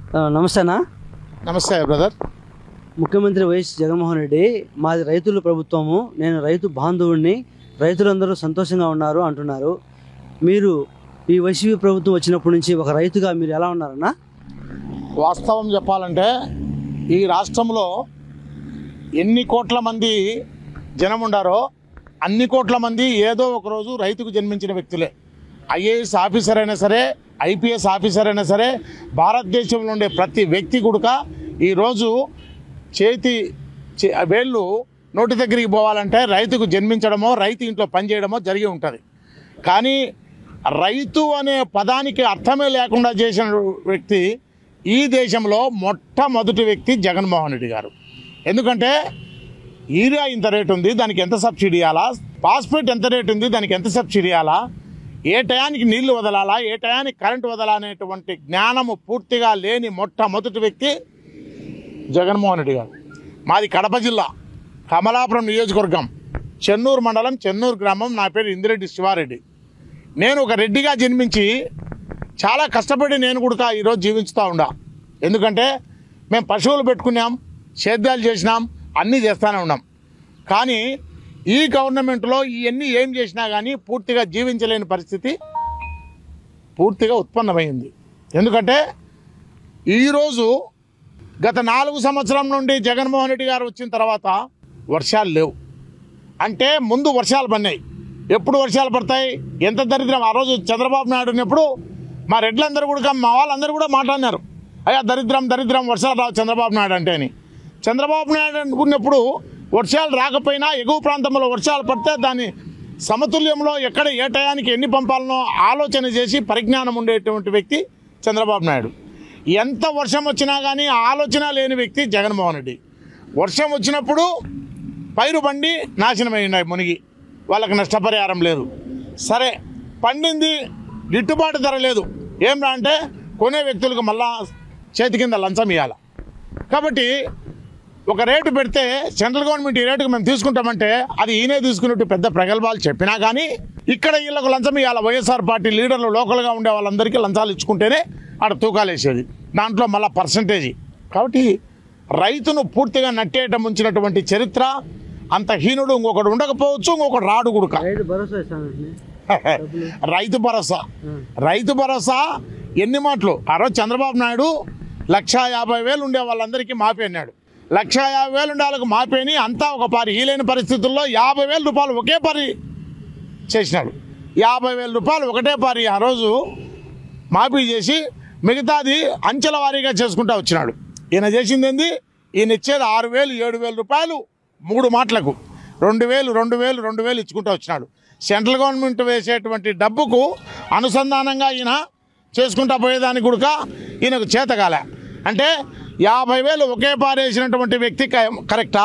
ఆ, నమస్తేనా నమస్తే బ్రదర్ ముఖ్యమంత్రి వైఎస్ జగన్మోహన్ రెడ్డి మాది రైతుల ప్రభుత్వము నేను రైతు బాంధవుడిని రైతులందరూ సంతోషంగా ఉన్నారు అంటున్నారు మీరు ఈ వైసీపీ ప్రభుత్వం వచ్చినప్పటి నుంచి ఒక రైతుగా మీరు ఎలా ఉన్నారన్నా వాస్తవం చెప్పాలంటే ఈ రాష్ట్రంలో ఎన్ని కోట్ల మంది జనం ఉండారో అన్ని కోట్ల మంది ఏదో ఒక రోజు రైతుకు జన్మించిన వ్యక్తులే ఐఏఎస్ ఆఫీసర్ అయినా సరే ఐపీఎస్ ఆఫీసర్ అయినా సరే భారతదేశంలో ఉండే ప్రతి వ్యక్తి కూడా ఈరోజు చేతి చే- వేళ్ళు నోటి దగ్గరికి పోవాలంటే రైతుకు జన్మించడమో రైతు ఇంట్లో పనిచేయడమో జరిగి ఉంటుంది కానీ రైతు అనే పదానికి అర్థమే లేకుండా చేసిన వ్యక్తి ఈ దేశంలో మొట్టమొదటి వ్యక్తి జగన్మోహన్ రెడ్డి గారు ఎందుకంటే యూరియా ఇంత రేటు ఉంది దానికి ఎంత సబ్సిడీ ఇవ్వాలా పాస్పేట్ ఎంత రేటు ఉంది దానికి ఎంత సబ్సిడీ ఇవ్వాలా ఏ టయానికి నీళ్లు వదలాలా ఏ టయానికి కరెంటు వదలాలనేటువంటి జ్ఞానము పూర్తిగా లేని మొట్టమొదటి వ్యక్తి జగన్మోహన్ రెడ్డి గారు మాది కడప జిల్లా కమలాపురం నియోజకవర్గం చెన్నూరు మండలం చెన్నూరు గ్రామం నా పేరు ఇందిరెడ్డి శివారెడ్డి నేను ఒక రెడ్డిగా జన్మించి చాలా కష్టపడి నేను కూడా ఈరోజు జీవించుతూ ఉండా ఎందుకంటే మేము పశువులు పెట్టుకున్నాం సేద్యాలు చేసినాం అన్నీ చేస్తూనే ఉన్నాం కానీ ఈ గవర్నమెంట్లో ఇవన్నీ ఏం చేసినా కానీ పూర్తిగా జీవించలేని పరిస్థితి పూర్తిగా ఉత్పన్నమైంది ఎందుకంటే ఈరోజు గత నాలుగు సంవత్సరం నుండి జగన్మోహన్ రెడ్డి గారు వచ్చిన తర్వాత వర్షాలు లేవు అంటే ముందు వర్షాలు పడినాయి ఎప్పుడు వర్షాలు పడతాయి ఎంత దరిద్రం ఆ రోజు చంద్రబాబు నాయుడు ఉన్నప్పుడు మా రెడ్లందరూ కూడా మా వాళ్ళందరూ కూడా మాట్లాడినారు అయ్యా దరిద్రం దరిద్రం వర్షాలు రావు చంద్రబాబు నాయుడు అంటే అని చంద్రబాబు నాయుడు అనుకున్నప్పుడు వర్షాలు రాకపోయినా ఎగువ ప్రాంతంలో వర్షాలు పడితే దాన్ని సమతుల్యంలో ఎక్కడ ఏ టయానికి ఎన్ని పంపాలనో ఆలోచన చేసి పరిజ్ఞానం ఉండేటువంటి వ్యక్తి చంద్రబాబు నాయుడు ఎంత వర్షం వచ్చినా కానీ ఆలోచన లేని వ్యక్తి జగన్మోహన్ రెడ్డి వర్షం వచ్చినప్పుడు పైరు పండి నాశనమైనాయి మునిగి వాళ్ళకి నష్టపరిహారం లేదు సరే పండింది గిట్టుబాటు ధర లేదు ఏం రా అంటే కొనే వ్యక్తులకు మళ్ళా చేతి కింద లంచం ఇవ్వాలి కాబట్టి ఒక రేటు పెడితే సెంట్రల్ గవర్నమెంట్ ఈ రేటుకు మేము తీసుకుంటామంటే అది ఈయనే తీసుకున్నట్టు పెద్ద ప్రగల్భాలు చెప్పినా కానీ ఇక్కడ వీళ్ళకు లంచం ఇవ్వాలి వైఎస్ఆర్ పార్టీ లీడర్లు లోకల్గా ఉండే వాళ్ళందరికీ లంచాలు ఇచ్చుకుంటేనే ఆడ తూకాలు వేసేది దాంట్లో మళ్ళా పర్సంటేజీ కాబట్టి రైతును పూర్తిగా నట్టేయటం ఉంచినటువంటి చరిత్ర అంత హీనుడు ఇంకొకడు ఉండకపోవచ్చు ఇంకొకడు రాడు గుడుక రైతు భరోసా ఇస్తానండి రైతు భరోసా రైతు భరోసా ఎన్ని మాటలు ఆ రోజు చంద్రబాబు నాయుడు లక్షా యాభై వేలు ఉండే వాళ్ళందరికీ మాపి అన్నాడు లక్షా యాభై వేలు ఉండే వాళ్ళకి మాపేని అంతా ఒక పారి హీలైన పరిస్థితుల్లో యాభై వేల రూపాయలు ఒకే పారి చేసినాడు యాభై వేల రూపాయలు ఒకటే పారి ఆ రోజు మాఫీ చేసి మిగతాది అంచెల వారీగా చేసుకుంటా వచ్చినాడు ఈయన చేసింది ఏంది ఈయన ఇచ్చేది ఆరు వేలు ఏడు వేల రూపాయలు మూడు మాటలకు రెండు వేలు రెండు వేలు రెండు వేలు ఇచ్చుకుంటూ వచ్చినాడు సెంట్రల్ గవర్నమెంట్ వేసేటువంటి డబ్బుకు అనుసంధానంగా ఈయన చేసుకుంటా పోయేదానికి కూడా ఈయనకు చేతకాలే అంటే యాభై వేలు ఒకే పారేసినటువంటి వ్యక్తి క- కరెక్టా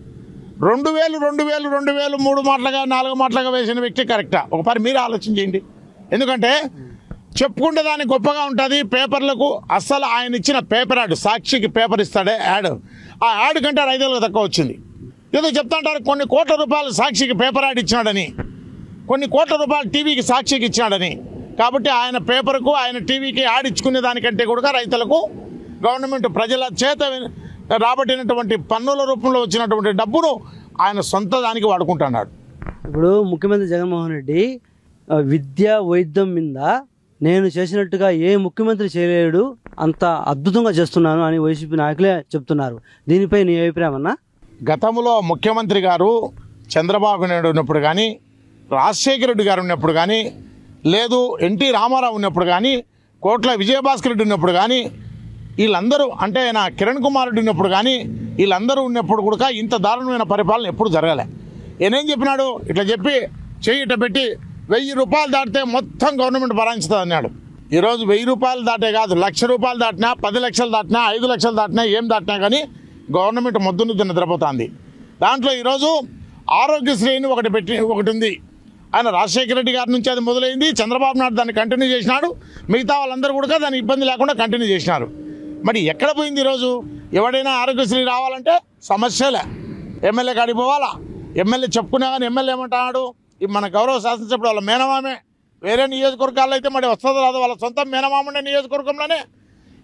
రెండు వేలు రెండు వేలు రెండు వేలు మూడు మాటలుగా నాలుగు మాటలుగా వేసిన వ్యక్తి కరెక్టా ఒకసారి మీరు ఆలోచన చేయండి ఎందుకంటే చెప్పుకుంటే దాన్ని గొప్పగా ఉంటుంది పేపర్లకు అస్సలు ఆయన ఇచ్చిన పేపర్ యాడ్ సాక్షికి పేపర్ ఇస్తాడే యాడ్ ఆ యాడ్ కంటే ఐదు వేలకు తక్కువ వచ్చింది ఏదో చెప్తాంటారు కొన్ని కోట్ల రూపాయలు సాక్షికి పేపర్ యాడ్ ఇచ్చినాడని కొన్ని కోట్ల రూపాయలు టీవీకి సాక్షికి ఇచ్చినాడని కాబట్టి ఆయన పేపర్కు ఆయన టీవీకి యాడ్ ఇచ్చుకునే దానికంటే కూడా రైతులకు గవర్నమెంట్ ప్రజల చేత రాబట్టినటువంటి పన్నుల రూపంలో వచ్చినటువంటి డబ్బును ఆయన సొంత దానికి వాడుకుంటున్నాడు ఇప్పుడు ముఖ్యమంత్రి జగన్మోహన్ రెడ్డి ఆ, విద్య వైద్యం మీద నేను చేసినట్టుగా ఏ ముఖ్యమంత్రి చేయలేడు అంత అద్భుతంగా చేస్తున్నాను అని వైసీపీ నాయకులే చెప్తున్నారు దీనిపై నీ అభిప్రాయం అన్నా గతంలో ముఖ్యమంత్రి గారు చంద్రబాబు నాయుడు ఉన్నప్పుడు కానీ రాజశేఖర రెడ్డి గారు ఉన్నప్పుడు కానీ లేదు ఎన్టీ రామారావు ఉన్నప్పుడు కానీ కోట్ల విజయభాస్కర్ రెడ్డి ఉన్నప్పుడు కానీ వీళ్ళందరూ అంటే నా కిరణ్ కుమార్ రెడ్డి ఉన్నప్పుడు కానీ వీళ్ళందరూ ఉన్నప్పుడు కూడా ఇంత దారుణమైన పరిపాలన ఎప్పుడు జరగలే ఈయనేం చెప్పినాడు ఇట్లా చెప్పి చెయ్యి ఇట్లా పెట్టి వెయ్యి రూపాయలు దాటితే మొత్తం గవర్నమెంట్ భరాయించుతుంది అన్నాడు ఈరోజు వెయ్యి రూపాయలు దాటే కాదు లక్ష రూపాయలు దాటినా పది లక్షలు దాటినా ఐదు లక్షలు దాటినా ఏం దాటినా కానీ గవర్నమెంట్ మొద్దును నిద్రపోతుంది దాంట్లో ఈరోజు ఆరోగ్యశ్రీ అని ఒకటి పెట్టి ఒకటి ఉంది ఆయన రాజశేఖర రెడ్డి గారి నుంచి అది మొదలైంది చంద్రబాబు నాయుడు దాన్ని కంటిన్యూ చేసినాడు మిగతా వాళ్ళందరూ కూడా దాని ఇబ్బంది లేకుండా కంటిన్యూ చేసినారు మరి ఎక్కడ పోయింది ఈరోజు ఎవడైనా ఆరోగ్యశ్రీ రావాలంటే సమస్యలే ఎమ్మెల్యే కాడికి పోవాలా ఎమ్మెల్యే చెప్పుకున్నా కానీ ఎమ్మెల్యే ఏమంటున్నాడు ఈ మన గౌరవ శాసనసభ్యుడు వాళ్ళ మేనమామే వేరే నియోజకవర్గాల్లో అయితే మరి వస్తుందో రాదో వాళ్ళ సొంత మేనమామ ఉండే నియోజకవర్గంలోనే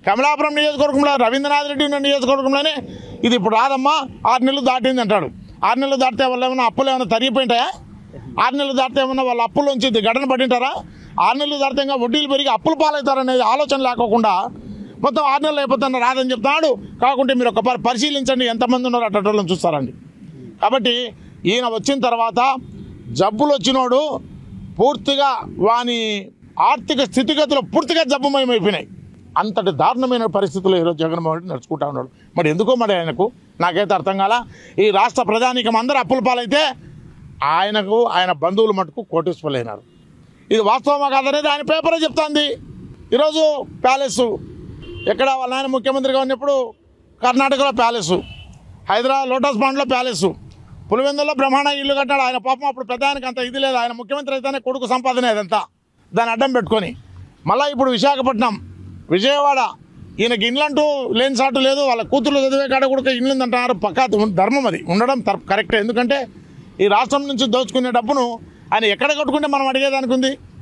కమలాపురం నియోజకవర్గంలో రవీంద్రనాథ్ రెడ్డి ఉన్న నియోజకవర్గంలోనే ఇది ఇప్పుడు రాదమ్మా ఆరు నెలలు దాటింది అంటాడు ఆరు నెలలు దాటితే వాళ్ళు ఏమైనా అప్పులు ఏమైనా తరిగిపోయింటాయా ఆరు నెలలు దాటితే ఏమన్నా వాళ్ళ అప్పుల్లోంచి గడన పడింటారా ఆరు నెలలు దాటితే ఇంకా వడ్డీలు పెరిగి అప్పులు పాలవుతారనేది ఆలోచన లేకోకుండా మొత్తం ఆరు నెలలు అయిపోతున్న రాదని చెప్తున్నాడు కాకుంటే మీరు ఒక పరిశీలించండి ఎంతమంది ఉన్నారు అట్టోళ్ళని చూస్తారండి కాబట్టి ఈయన వచ్చిన తర్వాత జబ్బులు వచ్చినోడు పూర్తిగా వాని ఆర్థిక స్థితిగతులు పూర్తిగా జబ్బుమయమైపోయినాయి అంతటి దారుణమైన పరిస్థితుల్లో ఈరోజు జగన్మోహన్ రెడ్డి నడుచుకుంటా ఉన్నాడు మరి ఎందుకో మరి ఆయనకు నాకైతే అర్థం కాల ఈ రాష్ట్ర ప్రజానీకం అందరూ అప్పుల పాలైతే ఆయనకు ఆయన బంధువులు మటుకు కోటేశ్వరులైనారు ఇది వాస్తవమా కాదనేది ఆయన పేపరే చెప్తాంది ఈరోజు ప్యాలెస్ ఎక్కడ వాళ్ళ ఆయన ముఖ్యమంత్రిగా ఉన్నప్పుడు కర్ణాటకలో ప్యాలెస్ హైదరాబాద్ లోటస్ పాండ్లో ప్యాలెస్ పులివెందుల్లో బ్రహ్మాండ ఇల్లు కట్టాడు ఆయన పాపం అప్పుడు పెద్ద ఆయనకి అంత ఇది లేదు ఆయన ముఖ్యమంత్రి అయితేనే కొడుకు సంపాదన ఇదంతా దాన్ని అడ్డం పెట్టుకొని మళ్ళీ ఇప్పుడు విశాఖపట్నం విజయవాడ ఈయనకి ఇండ్లంటూ లేని సాటు లేదు వాళ్ళ కూతురు చదివే కాడ కూడా ఇండ్లు అంటున్నారు పక్కా ధర్మం అది ఉండడం కరెక్ట్ ఎందుకంటే ఈ రాష్ట్రం నుంచి దోచుకునే డబ్బును ఆయన ఎక్కడ కట్టుకుంటే మనం అడిగేదానికి ఉంది